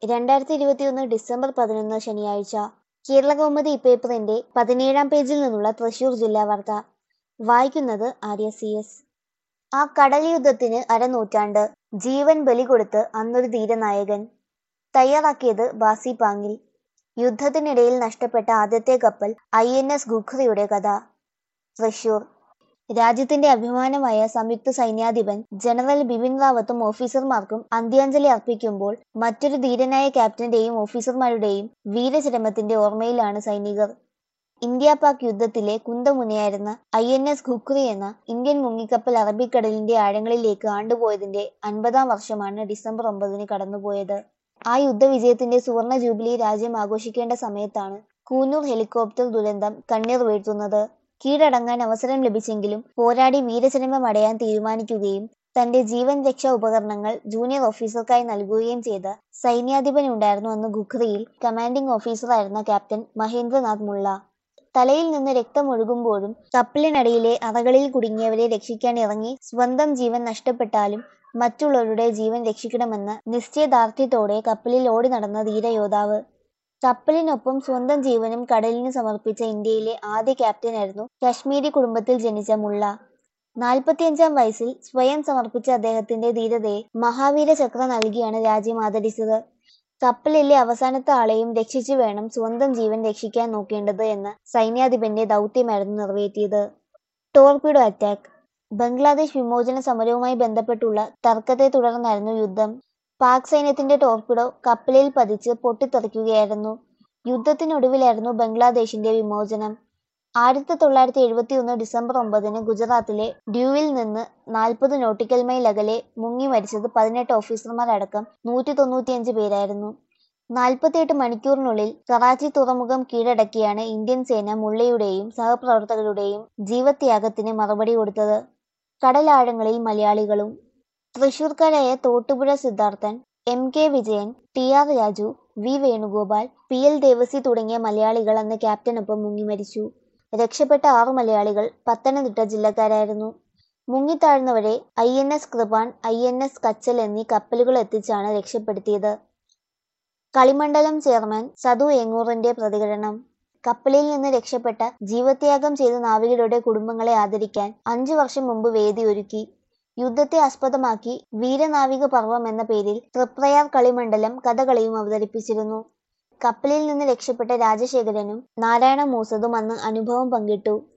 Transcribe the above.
രണ്ടായിരത്തി ഇരുപത്തിയൊന്ന് ഡിസംബർ പതിനൊന്ന് ശനിയാഴ്ച കേരളകൗമുദി ഇപ്പേപ്പറിന്റെ പതിനേഴാം പേജിൽ നിന്നുള്ള തൃശൂർ ജില്ലാ വാർത്ത വായിക്കുന്നത് ആര്യ സി എസ് ആ കടൽ യുദ്ധത്തിന് അരനൂറ്റാണ്ട് ജീവൻ ബലി കൊടുത്ത് അന്നൊരു ധീരനായകൻ തയ്യാറാക്കിയത് ബാസി പാങ്ങിൽ യുദ്ധത്തിനിടയിൽ നഷ്ടപ്പെട്ട ആദ്യത്തെ കപ്പൽ ഐ എൻ എസ് ഗുഖറിയുടെ കഥ തൃശൂർ രാജ്യത്തിന്റെ അഭിമാനമായ സംയുക്ത സൈന്യാധിപൻ ജനറൽ ബിപിൻ റാവത്തും ഓഫീസർമാർക്കും അന്ത്യാഞ്ജലി അർപ്പിക്കുമ്പോൾ മറ്റൊരു ധീരനായ ക്യാപ്റ്റന്റെയും ഓഫീസർമാരുടെയും വീരചരമത്തിന്റെ ഓർമ്മയിലാണ് സൈനികർ ഇന്ത്യ പാക് യുദ്ധത്തിലെ കുന്തമുനയായിരുന്ന ഐ എൻ എസ് ഖുക്രി എന്ന ഇന്ത്യൻ മുങ്ങിക്കപ്പൽ അറബിക്കടലിന്റെ ആഴങ്ങളിലേക്ക് ആണ്ടുപോയതിന്റെ അൻപതാം വർഷമാണ് ഡിസംബർ ഒമ്പതിന് കടന്നുപോയത് ആ യുദ്ധവിജയത്തിന്റെ സുവർണ ജൂബിലി രാജ്യം ആഘോഷിക്കേണ്ട സമയത്താണ് കൂനൂർ ഹെലികോപ്റ്റർ ദുരന്തം കണ്ണീർ വീഴ്ത്തുന്നത് കീഴടങ്ങാൻ അവസരം ലഭിച്ചെങ്കിലും പോരാടി വീരചരമം അടയാൻ തീരുമാനിക്കുകയും തന്റെ ജീവൻ രക്ഷാ ഉപകരണങ്ങൾ ജൂനിയർ ഓഫീസർക്കായി നൽകുകയും ചെയ്ത സൈന്യാധിപനുണ്ടായിരുന്നു അന്ന് ഖുഖ്രിയിൽ കമാൻഡിംഗ് ഓഫീസറായിരുന്ന ക്യാപ്റ്റൻ മഹേന്ദ്രനാഥ് മുള്ള തലയിൽ നിന്ന് രക്തമൊഴുകുമ്പോഴും കപ്പലിനടിയിലെ അറകളിൽ കുടുങ്ങിയവരെ രക്ഷിക്കാൻ ഇറങ്ങി സ്വന്തം ജീവൻ നഷ്ടപ്പെട്ടാലും മറ്റുള്ളവരുടെ ജീവൻ രക്ഷിക്കണമെന്ന നിശ്ചയദാർഢ്യത്തോടെ കപ്പലിൽ ഓടി നടന്ന ധീരയോദ്ധാവ് കപ്പലിനൊപ്പം സ്വന്തം ജീവനും കടലിന് സമർപ്പിച്ച ഇന്ത്യയിലെ ആദ്യ ക്യാപ്റ്റനായിരുന്നു കശ്മീരി കുടുംബത്തിൽ ജനിച്ച മുള്ള നാൽപ്പത്തിയഞ്ചാം വയസ്സിൽ സ്വയം സമർപ്പിച്ച അദ്ദേഹത്തിന്റെ ധീരതയെ മഹാവീര ചക്ര നൽകിയാണ് രാജ്യം ആദരിച്ചത് കപ്പലിലെ അവസാനത്തെ ആളെയും രക്ഷിച്ചു വേണം സ്വന്തം ജീവൻ രക്ഷിക്കാൻ നോക്കേണ്ടത് എന്ന സൈന്യാധിപന്റെ ദൗത്യമായിരുന്നു നിറവേറ്റിയത് ടോർപിഡോ അറ്റാക്ക് ബംഗ്ലാദേശ് വിമോചന സമരവുമായി ബന്ധപ്പെട്ടുള്ള തർക്കത്തെ തുടർന്നായിരുന്നു യുദ്ധം പാക് സൈന്യത്തിന്റെ ടോർപിഡോ കപ്പലിൽ പതിച്ച് പൊട്ടിത്തെറിക്കുകയായിരുന്നു യുദ്ധത്തിനൊടുവിലായിരുന്നു ബംഗ്ലാദേശിന്റെ വിമോചനം ആയിരത്തി തൊള്ളായിരത്തി എഴുപത്തി ഒന്ന് ഡിസംബർ ഒമ്പതിന് ഗുജറാത്തിലെ ഡ്യൂവിൽ നിന്ന് നാൽപ്പത് നോട്ടിക്കൽ മൈൽ അകലെ മുങ്ങി മരിച്ചത് പതിനെട്ട് ഓഫീസർമാരടക്കം നൂറ്റി തൊണ്ണൂറ്റിയഞ്ച് പേരായിരുന്നു നാൽപ്പത്തിയെട്ട് മണിക്കൂറിനുള്ളിൽ കറാച്ചി തുറമുഖം കീഴടക്കിയാണ് ഇന്ത്യൻ സേന മുള്ളയുടെയും സഹപ്രവർത്തകരുടെയും ജീവത്യാഗത്തിന് മറുപടി കൊടുത്തത് കടലാഴങ്ങളിൽ മലയാളികളും തൃശൂർക്കാരായ Thottupuzha Siddharthan M K Vijayan T R Raju V Venugopal P L Devasi തുടങ്ങിയ മലയാളികൾ അന്ന് ക്യാപ്റ്റനൊപ്പം മുങ്ങി മരിച്ചു രക്ഷപ്പെട്ട ആറു മലയാളികൾ പത്തനംതിട്ട ജില്ലക്കാരായിരുന്നു മുങ്ങിത്താഴ്ന്നവരെ I N S Kirpan I N S Kachal എന്നീ കപ്പലുകൾ എത്തിച്ചാണ് രക്ഷപ്പെടുത്തിയത് കളിമണ്ഡലം ചെയർമാൻ സതു ഏങ്ങൂറിന്റെ പ്രതികരണം കപ്പലിൽ നിന്ന് രക്ഷപ്പെട്ട ജീവത്യാഗം ചെയ്ത നാവികരുടെ കുടുംബങ്ങളെ ആദരിക്കാൻ അഞ്ചു വർഷം മുമ്പ് വേദി ഒരുക്കി യുദ്ധത്തെ ആസ്പദമാക്കി വീരനാവിക പർവം എന്ന പേരിൽ തൃപ്രയാർ കളിമണ്ഡലം കഥകളിയും അവതരിപ്പിച്ചിരുന്നു കപ്പലിൽ നിന്ന് രക്ഷപ്പെട്ട രാജശേഖരനും നാരായണ മൂസതും അന്ന് അനുഭവം പങ്കിട്ടു